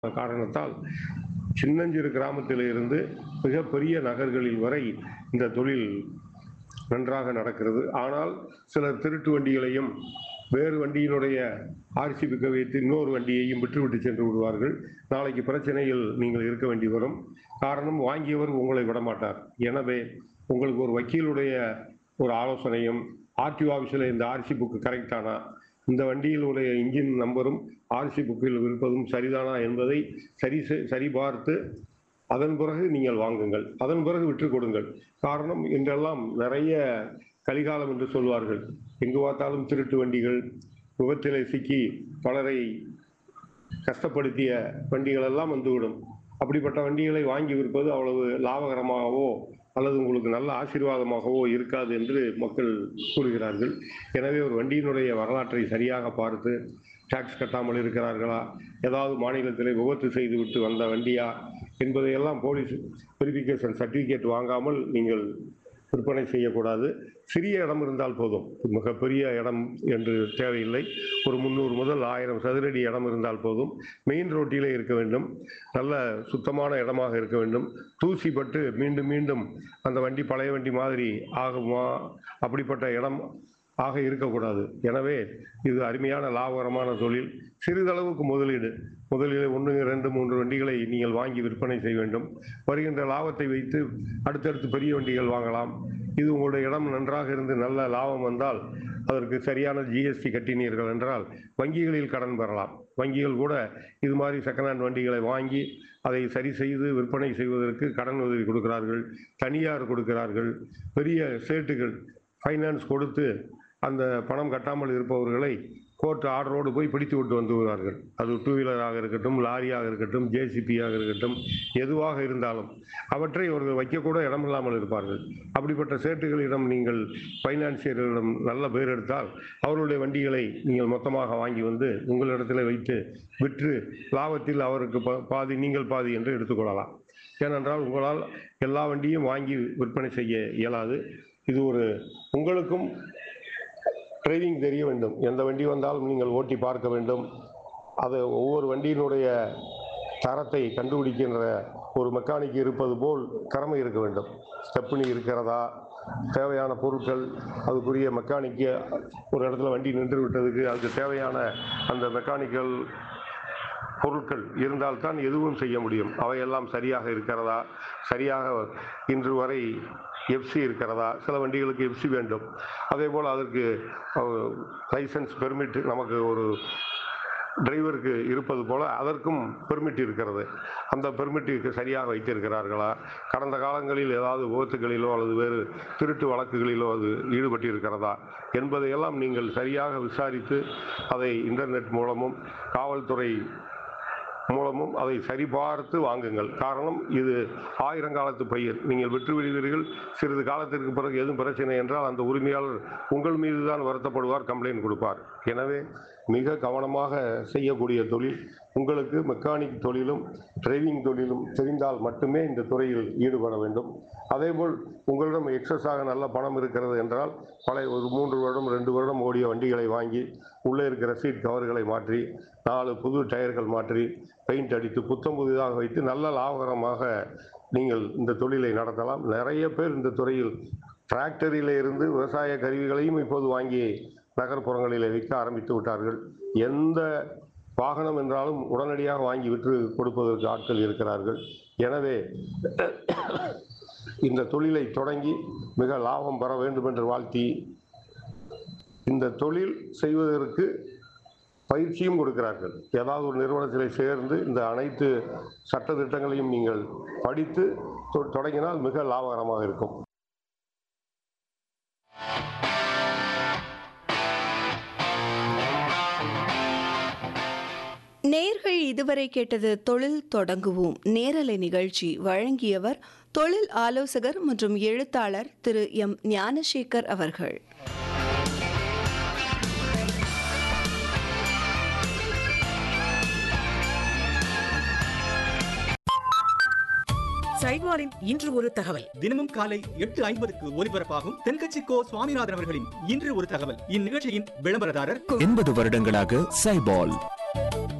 காரணத்தால் சின்னஞ்சிறு கிராமத்தில் இருந்து மிகப்பெரிய நகர்களில் வரை இந்த தொழில் நன்றாக நடக்கிறது ஆனால் சிலர் திருட்டு வண்டிகளையும் வேறு வண்டியினுடைய ஆர்சி பிக்க வைத்து இன்னொரு வண்டியையும் விட்டுவிட்டு சென்று விடுவார்கள் நாளைக்கு பிரச்சனையில் நீங்கள் இருக்க வேண்டி வரும் காரணம் வாங்கியவர் உங்களை விடமாட்டார் எனவே உங்களுக்கு ஒரு வக்கீலுடைய ஒரு ஆலோசனையும் ஆர்டிஓ ஆஃபீஸில் இந்த ஆர்சி புக்கு கரெக்டானா இந்த வண்டியில் உடைய இன்ஜின் நம்பரும் ஆர்சி புக்கில் இருப்பதும் சரிதானா என்பதை சரி செ- சரிபார்த்து அதன் பிறகு நீங்கள் வாங்குங்கள் அதன் பிறகு விற்று கொடுங்கள் காரணம் இன்றெல்லாம் நிறைய கலிகாலம் என்று சொல்வார்கள் எங்கு பார்த்தாலும் திருட்டு வண்டிகள் விபத்திலே சிக்கி பலரை கஷ்டப்படுத்திய வண்டிகள் எல்லாம் வந்துவிடும் அப்படிப்பட்ட வண்டிகளை வாங்கி விற்பது அவ்வளவு லாபகரமாகவோ அல்லது உங்களுக்கு நல்ல ஆசீர்வாதமாகவோ இருக்காது என்று மக்கள் கூறுகிறார்கள் எனவே ஒரு வண்டியினுடைய வரலாற்றை சரியாக பார்த்து டாக்ஸ் கட்டாமல் இருக்கிறார்களா ஏதாவது மாநிலத்திலே விபத்து செய்துவிட்டு வந்த வண்டியா என்பதையெல்லாம் போலீஸ் வெரிஃபிகேஷன் சர்டிஃபிகேட் வாங்காமல் நீங்கள் விற்பனை செய்யக்கூடாது சிறிய இடம் இருந்தால் போதும் மிகப்பெரிய இடம் என்று தேவையில்லை ஒரு முந்நூறு முதல் ஆயிரம் சதுரடி இடம் இருந்தால் போதும் மெயின் ரோட்டிலே இருக்க வேண்டும் நல்ல சுத்தமான இடமாக இருக்க வேண்டும் தூசி பட்டு மீண்டும் மீண்டும் அந்த வண்டி பழைய வண்டி மாதிரி ஆகுமா அப்படிப்பட்ட இடம் ஆக இருக்கக்கூடாது எனவே இது அருமையான லாபகரமான தொழில் சிறிதளவுக்கு முதலீடு முதலீடு ஒன்று ரெண்டு மூன்று வண்டிகளை நீங்கள் வாங்கி விற்பனை செய்ய வேண்டும் வருகின்ற லாபத்தை வைத்து அடுத்தடுத்து பெரிய வண்டிகள் வாங்கலாம் இது உங்களுடைய இடம் நன்றாக இருந்து நல்ல லாபம் வந்தால் அதற்கு சரியான ஜிஎஸ்டி கட்டினீர்கள் என்றால் வங்கிகளில் கடன் பெறலாம் வங்கிகள் கூட இது மாதிரி செகண்ட் ஹேண்ட் வண்டிகளை வாங்கி அதை சரி செய்து விற்பனை செய்வதற்கு கடன் உதவி கொடுக்கிறார்கள் தனியார் கொடுக்கிறார்கள் பெரிய ஸ்டேட்டுகள் ஃபைனான்ஸ் கொடுத்து அந்த பணம் கட்டாமல் இருப்பவர்களை கோர்ட் ஆர்டரோடு போய் பிடித்து விட்டு வந்து விடுவார்கள் அது டூ வீலராக இருக்கட்டும் லாரியாக இருக்கட்டும் ஜேசிபியாக இருக்கட்டும் எதுவாக இருந்தாலும் அவற்றை அவர்கள் வைக்கக்கூட இடமில்லாமல் இருப்பார்கள் அப்படிப்பட்ட சேட்டுகளிடம் நீங்கள் ஃபைனான்சியர்களிடம் நல்ல பேர் எடுத்தால் அவர்களுடைய வண்டிகளை நீங்கள் மொத்தமாக வாங்கி வந்து உங்களிடத்தில் வைத்து விற்று லாபத்தில் அவருக்கு பா- பாதி நீங்கள் பாதி என்று எடுத்துக்கொள்ளலாம் ஏனென்றால் உங்களால் எல்லா வண்டியும் வாங்கி விற்பனை செய்ய இயலாது இது ஒரு உங்களுக்கும் டிரைவிங் தெரிய வேண்டும் எந்த வண்டி வந்தாலும் நீங்கள் ஓட்டி பார்க்க வேண்டும் அது ஒவ்வொரு வண்டியினுடைய தரத்தை கண்டுபிடிக்கின்ற ஒரு மெக்கானிக் இருப்பது போல் திறமை இருக்க வேண்டும் ஸ்டெப்னி இருக்கிறதா தேவையான பொருட்கள் அதுக்குரிய மெக்கானிக்கு ஒரு இடத்துல வண்டி நின்று விட்டதுக்கு அதுக்கு தேவையான அந்த மெக்கானிக்கல் பொருட்கள் இருந்தால்தான் எதுவும் செய்ய முடியும் அவையெல்லாம் சரியாக இருக்கிறதா சரியாக இன்று வரை எஃப்சி இருக்கிறதா சில வண்டிகளுக்கு எஃப்சி வேண்டும் அதே போல் அதற்கு லைசன்ஸ் பெர்மிட் நமக்கு ஒரு டிரைவருக்கு இருப்பது போல அதற்கும் பெர்மிட் இருக்கிறது அந்த பெர்மிட்டுக்கு சரியாக வைத்திருக்கிறார்களா கடந்த காலங்களில் ஏதாவது விபத்துகளிலோ அல்லது வேறு திருட்டு வழக்குகளிலோ அது ஈடுபட்டிருக்கிறதா என்பதையெல்லாம் நீங்கள் சரியாக விசாரித்து அதை இன்டர்நெட் மூலமும் காவல்துறை மூலமும் அதை சரிபார்த்து வாங்குங்கள் காரணம் இது ஆயிரங்காலத்து பயிர் நீங்கள் விற்று விடுவீர்கள் சிறிது காலத்திற்கு பிறகு எதுவும் பிரச்சனை என்றால் அந்த உரிமையாளர் உங்கள் மீது தான் வருத்தப்படுவார் கம்ப்ளைண்ட் கொடுப்பார் எனவே மிக கவனமாக செய்யக்கூடிய தொழில் உங்களுக்கு மெக்கானிக் தொழிலும் டிரைவிங் தொழிலும் தெரிந்தால் மட்டுமே இந்த துறையில் ஈடுபட வேண்டும் அதேபோல் உங்களிடம் எக்ஸஸாக நல்ல பணம் இருக்கிறது என்றால் பழைய ஒரு மூன்று வருடம் ரெண்டு வருடம் ஓடிய வண்டிகளை வாங்கி உள்ளே இருக்கிற சீட் கவர்களை மாற்றி நாலு புது டயர்கள் மாற்றி பெயிண்ட் அடித்து புத்தம் புதிதாக வைத்து நல்ல லாபகரமாக நீங்கள் இந்த தொழிலை நடத்தலாம் நிறைய பேர் இந்த துறையில் டிராக்டரிலே இருந்து விவசாய கருவிகளையும் இப்போது வாங்கி நகர்ப்புறங்களிலே விற்க ஆரம்பித்து விட்டார்கள் எந்த வாகனம் என்றாலும் உடனடியாக வாங்கி விற்று கொடுப்பதற்கு ஆட்கள் இருக்கிறார்கள் எனவே இந்த தொழிலை தொடங்கி மிக லாபம் பெற வேண்டும் என்று வாழ்த்தி இந்த தொழில் செய்வதற்கு பயிற்சியும் கொடுக்கிறார்கள் ஏதாவது ஒரு நிறுவனத்தில் சேர்ந்து இந்த அனைத்து சட்ட திட்டங்களையும் நீங்கள் படித்து தொ- தொடங்கினால் மிக லாபகரமாக இருக்கும் நேர்கள் இதுவரை கேட்டது தொழில் தொடங்குவோம் நேரலை நிகழ்ச்சி வழங்கியவர் தொழில் ஆலோசகர் மற்றும் எழுத்தாளர் திரு எம் ஞானசேகர் அவர்கள் சைட்வாரின் இன்று ஒரு தகவல் தினமும் காலை எட்டு ஐம்பதுக்கு ஒலிபரப்பாகும் தென்கட்சி கோ சுவாமிநாதன் அவர்களின் இன்று ஒரு தகவல் இந்நிகழ்ச்சியின் விளம்பரதாரர் எண்பது வருடங்களாக சைபால்